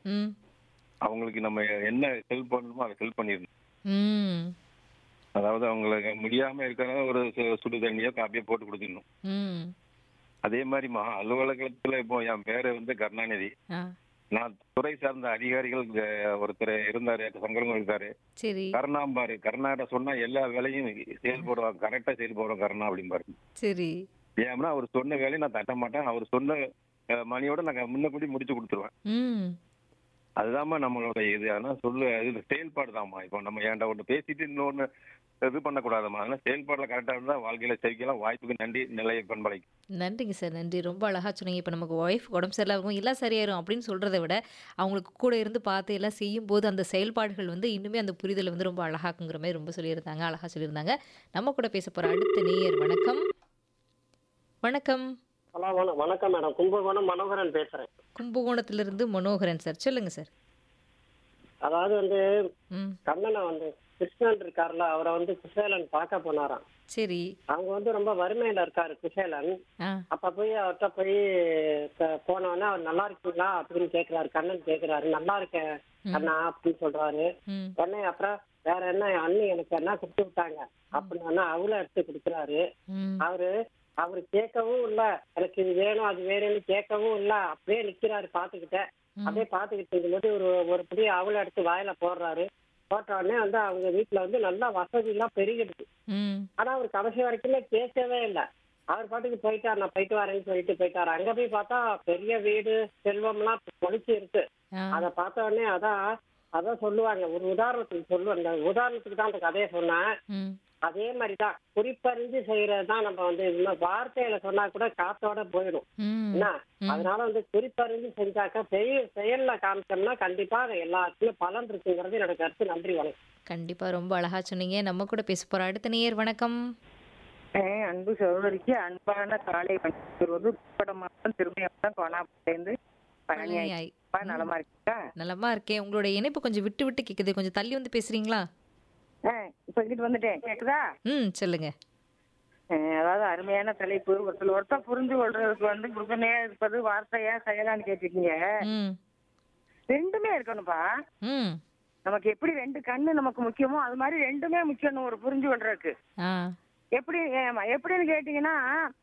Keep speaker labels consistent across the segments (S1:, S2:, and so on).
S1: ம்
S2: அவங்களுக்கு நம்ம என்ன ஹெல்ப் பண்ணணுமோ அதை ஹெல்ப் பண்ணிடணும்
S1: ம்
S2: அதாவது அவங்களுக்கு முடியாம இருக்கிற ஒரு சு- சுடு தண்ணியோ காப்பியோ போட்டு கொடுத்துடணும்
S1: ம்
S2: அதே மாதிரிமா அலுவலகத்துல இப்போ என் பேரு வந்து கருணாநிதி
S1: ஆ
S2: நான் துறை சார்ந்த அதிகாரிகள் அஹ், ஒருத்தர் இருந்தாரு சங்கரங்க இருக்காரு
S1: சரி
S2: கருணாம்பாரு கருணாட சொன்னா எல்லா வேலையும் செயல்படுவாங்க கரெக்டா செயல்படுவோம் கருணா அப்படிம்பாரு
S1: சரி
S2: ஏன்னா அவர் சொன்ன வேலையை நான் தட்ட மாட்டேன் அவர் சொன்ன அஹ், மணியோட நான் முன்னபடி முடிச்சு கொடுத்துருவேன்
S1: ம்
S2: அதுதாம்மா நம்மளோட இது ஆனா சொல்லு இது செயல்பாடு தான்மா இப்போ நம்ம ஏன்டா ஒன்று பேசிட்டு இன்னொன்னு இது பண்ணக்கூடாதும்மா அதனால செயல்பாடுல கரெக்டா இருந்தா வாழ்க்கையில ஜெயிக்கலாம் வாய்ப்புக்கு நன்றி நிலைய பண்பலை
S1: நன்றிங்க சார் நன்றி ரொம்ப அழகாக சொன்னீங்க இப்போ நமக்கு ஒய்ஃப் உடம்பு சரியில்லாம இருக்கும் எல்லாம் சரியாயிரும் அப்படின்னு சொல்கிறத விட அவங்களுக்கு கூட இருந்து பார்த்து எல்லாம் செய்யும்போது அந்த செயல்பாடுகள் வந்து இன்னுமே அந்த புரிதலை வந்து ரொம்ப அழகாக்குங்கிற மாதிரி ரொம்ப சொல்லியிருந்தாங்க அழகாக சொல்லியிருந்தாங்க நம்ம கூட பேச போகிற அடுத்த நேயர் வணக்கம் வணக்கம்
S3: ஹலோ வண வணக்கம் மேடம் கும்பகோணம் மனோகரன் பேசுறேன்
S1: கும்பகோணத்திலிருந்து மனோகரன் சார் சொல்லுங்கள் சார்
S3: அதாவது வந்து
S1: ம்
S3: கண்ணனை வந்து கிருஷ்ணன் இருக்கார்ல அவரை வந்து குசேலன் பார்க்க போனாராம்
S1: சரி
S3: அவங்க வந்து ரொம்ப வறுமையில இருக்காரு குசேலன்
S1: ஆ
S3: அப்ப போய் அவர்கிட்ட போய் க- போனோடனே அவர் நல்லா இருக்கீங்களா அப்படின்னு கேக்குறாரு கண்ணன் கேக்குறாரு நல்லா இருக்கேன் கண்ணா அப்படின்னு சொல்றாரு
S1: ம்
S3: உடனே அப்புறம் வேற என்ன அண்ணி எனக்கு என்ன கொடுத்து விட்டாங்க அப்படின்னு அவளை எடுத்து கொடுக்குறாரு
S1: ம்
S3: அவரு அவரு கேட்கவும் இல்ல எனக்கு இது வேணும் அது வேணும்னு கேட்கவும் இல்ல அப்படியே நிக்கிறாரு பாத்துக்கிட்டேன் அப்படியே பாத்துக்கிட்டு இருக்கும்போது ஒரு ஒரு புடி அவளை எடுத்து வாயில போடுறாரு போட்ட உடனே வந்து அவங்க வீட்டுல வந்து நல்லா வசதி எல்லாம் பெருகிடுது
S1: ம்
S3: ஆனா அவர் கடைசி வரைக்குமே பேசவே இல்லை அவர் பாட்டுக்கு போயிட்டார் நான் போயிட்டு வரேன்னு சொல்லிட்டு போயிட்டாரு அங்க போய் பார்த்தா பெரிய வீடு செல்வம்லாம் பொழிச்சு இருக்கு
S1: ஆ
S3: அதை பார்த்த உடனே அதான் அதான் சொல்லுவாங்க ஒரு உதாரணத்துக்கு சொல்லுவேன் அந்த உதாரணத்துக்கு தான் அந்த கதையை சொன்னேன்
S1: ம்
S3: அதே மாதிரிதான் குறிப்பறிஞ்சு செய்யறதுதான் நம்ம வந்து இந்த வார்த்தையில சொன்னா கூட காத்தோட போயிடும்
S1: ம்
S3: என்ன அதனால வந்து குறிப்பறிஞ்சு செஞ்சாக்க செயல் செயல்ல காமிச்சோம்னா கண்டிப்பா அது எல்லாத்துலயும் பலன் இருக்குங்கிறது என்னோட கருத்து நன்றி வணக்கம்
S1: கண்டிப்பாக ரொம்ப அழகாக சொன்னீங்க நம்ம கூட பேச போகிற அடுத்த நேயர் வணக்கம்
S4: ஏன் அன்பு சகோதரிக்கு அன்பான காலை வணங்குவது படமாக திரும்பியம் கோணாப்பேந்து பழனியாய்
S1: பழனியாய்.
S4: நலமா இருக்கா
S1: நலமா இருக்கேன் உங்களோட இணைப்பு கொஞ்சம் விட்டு விட்டு கேக்குது கொஞ்சம் தள்ளி வந்து பேசுறீங்களா
S4: ஆ, இப்ப இங்கிட்டு வந்துட்டேன் கேக்குதா
S1: ம் சொல்லுங்க
S4: ஆ, அதாவது அருமையான தலைப்பு ஒருத்தர் ஒருத்தர் புரிஞ்சு கொள்றதுக்கு வந்து உறுதுணையா இருப்பது வார்த்தையா செயலான்னு கேட்டிருக்கீங்க
S1: ம்
S4: ரெண்டுமே இருக்கணும்ப்பா
S1: ம்
S4: நமக்கு எப்படி ரெண்டு கண்ணு நமக்கு முக்கியமோ அது மாதிரி ரெண்டுமே முக்கியம் ஒரு புரிஞ்சு கொள்றதுக்கு
S1: ஆ
S4: எப்படி ஏமா, எப்படின்னு கேட்டீங்கன்னா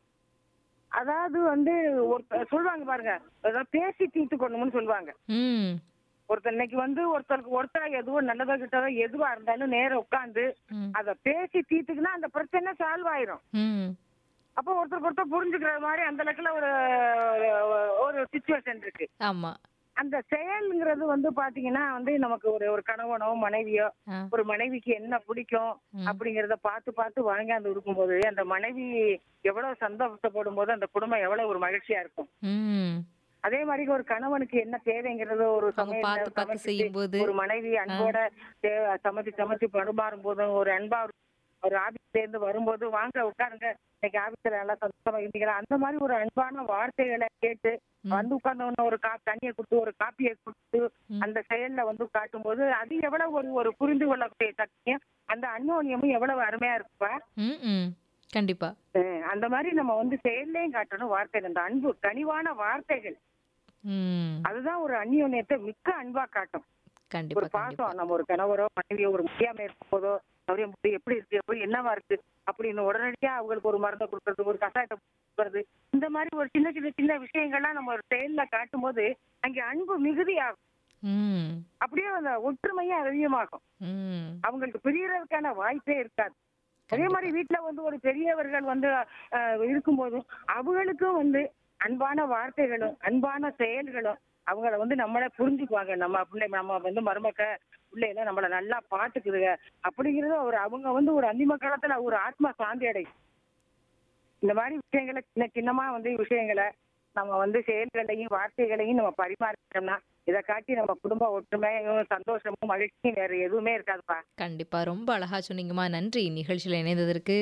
S4: அதாவது வந்து ஒரு சொல்லுவாங்க பாருங்க அதாவது பேசி தீர்த்து கொள்ளணும்னு சொல்லுவாங்க
S1: ம்
S4: ஒருத்தர் இன்னைக்கு வந்து ஒருத்தருக்கு ஒருத்தர் எதுவும் நல்லதோ கிட்டதோ எதுவா இருந்தாலும் நேரம் உட்காந்து
S1: ம்.
S4: அத பேசி தீர்த்துக்குன்னா அந்த பிரச்சனை சால்வ் ஆயிரும்
S1: ம்
S4: அப்போ ஒருத்தருக்கு ஒருத்தர் புரிஞ்சுக்கிற மாதிரி அந்த லெக்கில் ஒரு ஒரு சுச்சுவேஷன் இருக்கு
S1: ஆமா
S4: அந்த செயல்ங்கிறது வந்து பாத்தீங்கன்னா வந்து நமக்கு ஒரு ஒரு கணவனோ மனைவியோ
S1: ஆ
S4: ஒரு மனைவிக்கு என்ன பிடிக்கும் அப்படிங்கறத பார்த்து பார்த்து வாங்காந்து இருக்கும்போது அந்த மனைவி எவ்வளவு சந்தோஷப்படும் போது அந்த குடும்பம் எவ்வளவு ஒரு மகிழ்ச்சியா இருக்கும்
S1: ம்
S4: அதே மாதிரி ஒரு கணவனுக்கு என்ன தேவைங்கிறத ஒரு
S1: அவங்க
S4: சமையல்ல
S1: பார்த்து பார்த்து
S4: சமைச்சிட்டு
S1: செய்யும்போது
S4: ஒரு மனைவி அன்போட தே- சமைச்சு சமைச்சு பரிமாறும் போதும் ஒரு அன்பா ஒரு- ஒரு ஆபீஸ்ல இருந்து வரும்போது வாங்க உட்காருங்க இன்னைக்கு ஆபீஸ்ல நல்லா சந்தோஷமா இருந்தீங்களா அந்த மாதிரி ஒரு அன்பான வார்த்தைகளை கேட்டு வந்து உட்கார்ந்த ஒரு கா தண்ணியை கொடுத்து ஒரு காப்பியை கொடுத்து அந்த செயல்ல வந்து காட்டும்போது அது எவ்வளவு ஒரு ஒரு புரிந்து கொள்ளக்கூடிய சக்தியும் அந்த அந்யோன்யமும் எவ்வளவு அருமையா இருக்குப்பா
S1: ம் ம் கண்டிப்பா
S4: அஹ் அந்த மாதிரி நம்ம வந்து செயல்லையும் காட்டணும் வார்த்தைகள் அந்த அன்பு கனிவான வார்த்தைகள்
S1: ம்
S4: அதுதான் ஒரு அந்யோன்யத்தை மிக்க அன்பா காட்டும் ஒரு
S1: கண்டிப்பா கண்டிப்பா
S4: பாசம் நம்ம ஒரு கணவரோ மனைவியோ ஒரு முடியாம இருக்கும் போதோ அவரே முடி எப்படி இருக்கு எப்படி என்னவா இருக்கு அப்படின்னு உடனடியா அவங்களுக்கு ஒரு மருந்தை கொடுக்கறது ஒரு கஷாயத்தை கொடுக்கறது இந்த மாதிரி ஒரு சின்ன சின்ன சின்ன விஷயங்கள்லாம் நம்ம ஒரு செயல்ல காட்டும் போது அங்கே அன்பு மிகுதியாகும்
S1: ம்
S4: அப்படியே அந்த ஒற்றுமையும் அதிகமாகும்
S1: ம்
S4: அவங்களுக்கு பிரியறதுக்கான வாய்ப்பே இருக்காது அதே மாதிரி வீட்டுல வந்து ஒரு பெரியவர்கள் வந்து அஹ், இருக்கும்போதும் அவங்களுக்கும் வந்து அன்பான வார்த்தைகளும் அன்பான செயல்களும் அவங்கள வந்து நம்மளை புரிஞ்சுக்குவாங்க நம்ம பிள்ளை நம்ம வந்து மருமக்க பிள்ளைல நம்மள நல்லா பாத்துக்குதுங்க அப்படிங்கறது ஒரு அவங்க வந்து ஒரு அந்திம காலத்துல ஒரு ஆத்மா சாந்தி அடையும் இந்த மாதிரி விஷயங்களை சின்ன சின்னமா வந்து விஷயங்களை நம்ம வந்து செயல்களையும் வார்த்தைகளையும் நம்ம பரிமாறிட்டோம்னா இதை காட்டி நம்ம குடும்ப ஒற்றுமையும் சந்தோஷமும் மகிழ்ச்சியும் வேற எதுவுமே இருக்காதுப்பா
S1: கண்டிப்பா ரொம்ப அழகா சொன்னீங்கம்மா நன்றி நிகழ்ச்சியில் இணைந்ததற்கு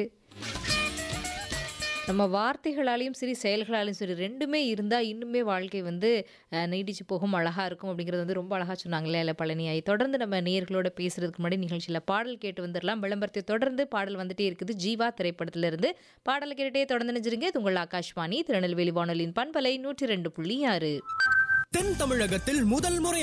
S1: நம்ம வார்த்தைகளாலையும் சரி செயல்களாலையும் சரி ரெண்டுமே இருந்தால் இன்னுமே வாழ்க்கை வந்து அஹ், நீடிச்சு போகும் அழகாக இருக்கும் அப்படிங்கிறது வந்து ரொம்ப அழகாக சொன்னாங்களே இல்லை பழனியாய் தொடர்ந்து நம்ம நேயர்களோட பேசுறதுக்கு முன்னாடி நிகழ்ச்சியில் பாடல் கேட்டு வந்துடலாம் விளம்பரத்தை தொடர்ந்து பாடல் வந்துட்டே இருக்குது ஜீவா திரைப்படத்திலிருந்து பாடல் கேட்டுட்டே தொடர்ந்து நினைச்சிருங்க இது உங்கள் ஆகாஷ்வாணி திருநெல்வேலி வானொலியின் பண்பலை நூற்றி ரெண்டு புள்ளி ஆறு
S5: தென் தமிழகத்தில் முதல் முறை